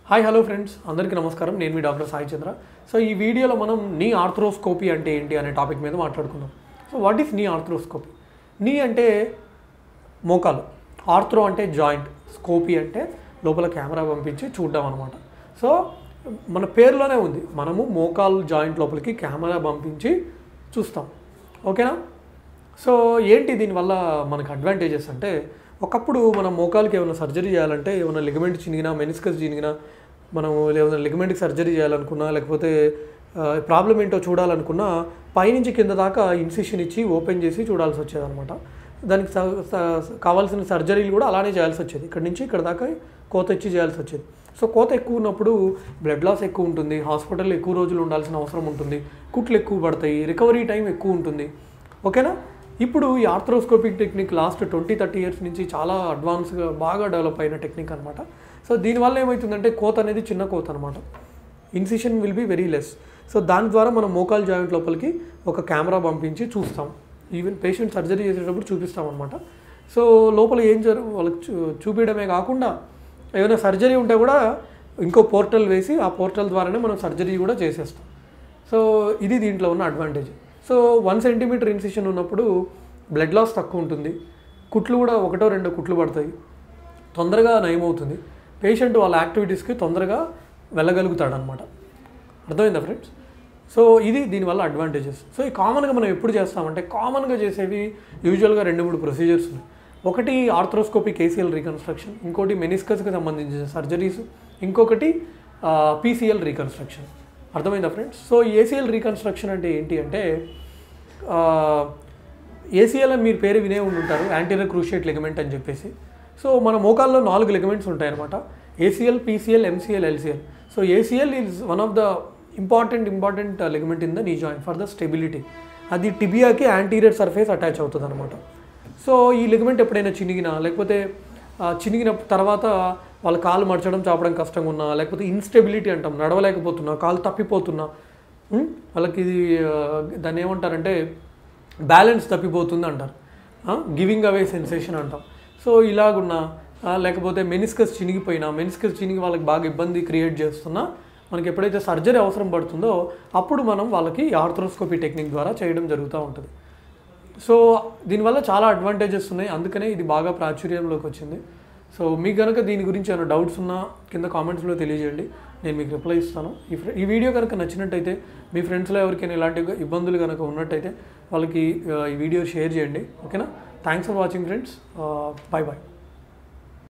Hi hello friends అందరికీ నమస్కారం నేను మీ డాక్టర్ సాయి చంద్ర సో ఈ వీడియోలో మనం నీ ఆర్థ్రోస్కోపీ అంటే ఏంటి అనే టాపిక్ మీద మాట్లాడుకుందాం so what is knee arthroscopy knee అంటే మోకాలు ఆర్థ్రో అంటే జాయింట్ స్కోపీ అంటే లోపల కెమెరా పంపించి చూడడం అనమాట సో మన పేరులోనే ఉంది మనము మోకాలు జాయింట్ లోపలికి కెమెరా పంపించి చూస్తాం ఓకేనా సో ఏంటి దీనివల్ల మనకు అడ్వాంటేజెస్ అంటే ఒకప్పుడు మనం మోకాలకి ఏమైనా సర్జరీ చేయాలంటే ఏమైనా లిగమెంట్ చినిగినా మెనిస్కస్ చినిగినా మనం ఏమైనా లిగమెంట్కి సర్జరీ చేయాలనుకున్నా లేకపోతే ప్రాబ్లం ఏంటో చూడాలనుకున్నా పైనుంచి కింద దాకా ఇన్సిషన్ ఇచ్చి ఓపెన్ చేసి చూడాల్సి వచ్చేదన్నమాట దానికి స- స- కావాల్సిన సర్జరీలు కూడా అలానే చేయాల్సి వచ్చేది ఇక్కడ నుంచి ఇక్కడ దాకా కోత ఇచ్చి చేయాల్సి వచ్చేది సో కోత ఎక్కువ ఉన్నప్పుడు బ్లడ్ లాస్ ఎక్కువ ఉంటుంది హాస్పిటల్లో ఎక్కువ రోజులు ఉండాల్సిన అవసరం ఉంటుంది కుట్లు ఎక్కువ పడతాయి రికవరీ టైం ఎక్కువ ఉంటుంది ఓకేనా ఇప్పుడు ఈ arthroscopic technique last twenty thirty years నుంచి చాలా అడ్వాన్స్గా బాగా డెవలప్ అయిన టెక్నిక్ అనమాట సో దీనివల్ల ఏమవుతుందంటే కోత అనేది చిన్న కోత అనమాట incision will be very less so దాని ద్వారా మనం మోకాల్ జాయింట్ లోపలికి ఒక కెమెరా పంపించి చూస్తాం ఈవెన్ పేషెంట్ సర్జరీ చేసేటప్పుడు చూపిస్తాం అనమాట సో లోపల ఏం జరు వాళ్ళకి చూ చూపించడమే కాకుండా ఏదైనా సర్జరీ ఉంటే కూడా ఇంకో పోర్టల్ వేసి ఆ పోర్టల్ ద్వారానే మనం సర్జరీ కూడా చేసేస్తాం సో ఇది దీంట్లో ఉన్న advantage so one centimetre incision ఉన్నప్పుడు బ్లడ్ లాస్ తక్కువ ఉంటుంది కుట్లు కూడా ఒకటో రెండో కుట్లు పడతాయి తొందరగా నయమవుతుంది పేషెంట్ వాళ్ళ యాక్టివిటీస్కి తొందరగా వెళ్ళగలుగుతాడు అనమాట అర్థమైందా ఫ్రెండ్స్ సో ఇది దీనివల్ల అడ్వాంటేజెస్ సో ఈ కామన్గా మనం ఎప్పుడు చేస్తామంటే కామన్గా చేసేవి యూజువల్గా రెండు మూడు ప్రొసీజర్స్ ఉన్నాయి ఒకటి ఆర్థ్రోస్కోపిక్ ఏసీఎల్ రీకన్స్ట్రక్షన్ ఇంకోటి మెనిస్కస్కి సంబంధించిన సర్జరీస్ ఇంకొకటి పీసీఎల్ రీకన్స్ట్రక్షన్ అర్థమైందా ఫ్రెండ్స్ సో ఏసీఎల్ రీకన్స్ట్రక్షన్ అంటే ఏంటి అంటే ఏసీఎల్ అని మీరు పేరు వినే ఉండి ఉంటారు యాంటీరియర్ క్రూషియేట్ లిగమెంట్ అని చెప్పేసి సో మన మోకాల్లో నాలుగు లిగమెంట్స్ ఉంటాయి అనమాట ACL PCL MCL LCL so ACL is one of the important important ligament in the knee joint for the stability అది టిబియాకి యాంటీరియర్ సర్ఫేస్ అటాచ్ అవుతుంది అనమాట సో ఈ లిగమెంట్ ఎప్పుడైనా చినిగినా లేకపోతే ఆ, చినిగిన తర్వాత వాళ్ళ కాలు మడచడం చాపడం కష్టంగా ఉన్నా లేకపోతే ఇన్స్టెబిలిటీ అంటాం నడవలేకపోతున్నా కాలు తప్పిపోతున్నా ఉం? వాళ్ళకి ఇది ఆ, దాన్ని ఏమంటారంటే బ్యాలెన్స్ తప్పిపోతుంది అంటారు గివింగ్ అవే సెన్సేషన్ అంటాం సో ఇలాగున్నా ఆ, లేకపోతే మెనిస్కస్ చినిగిపోయినా మెనిస్కస్ చినిగి వాళ్ళకి బాగా ఇబ్బంది క్రియేట్ చేస్తున్నా మనకి ఎప్పుడైతే సర్జరీ అవసరం పడుతుందో అప్పుడు మనం వాళ్ళకి ఆర్థ్రోస్కోపీ టెక్నిక్ ద్వారా చేయడం జరుగుతూ ఉంటుంది సో దీనివల్ల చాలా అడ్వాంటేజెస్ ఉన్నాయి అందుకనే ఇది బాగా ప్రాచుర్యంలోకి వచ్చింది సో మీకు కనుక దీని గురించి ఏమైనా డౌట్స్ ఉన్నా కింద కామెంట్స్లో తెలియజేయండి నేను మీకు రిప్లై ఇస్తాను ఈ ఫ్రె- ఈ వీడియో కనుక నచ్చినట్టయితే మీ ఫ్రెండ్స్లో ఎవరికైనా ఇలాంటి ఇబ్బందులు కనుక ఉన్నట్టయితే వాళ్ళకి ఆ, ఈ వీడియో షేర్ చేయండి ఓకేనా thanks for watching friends bye bye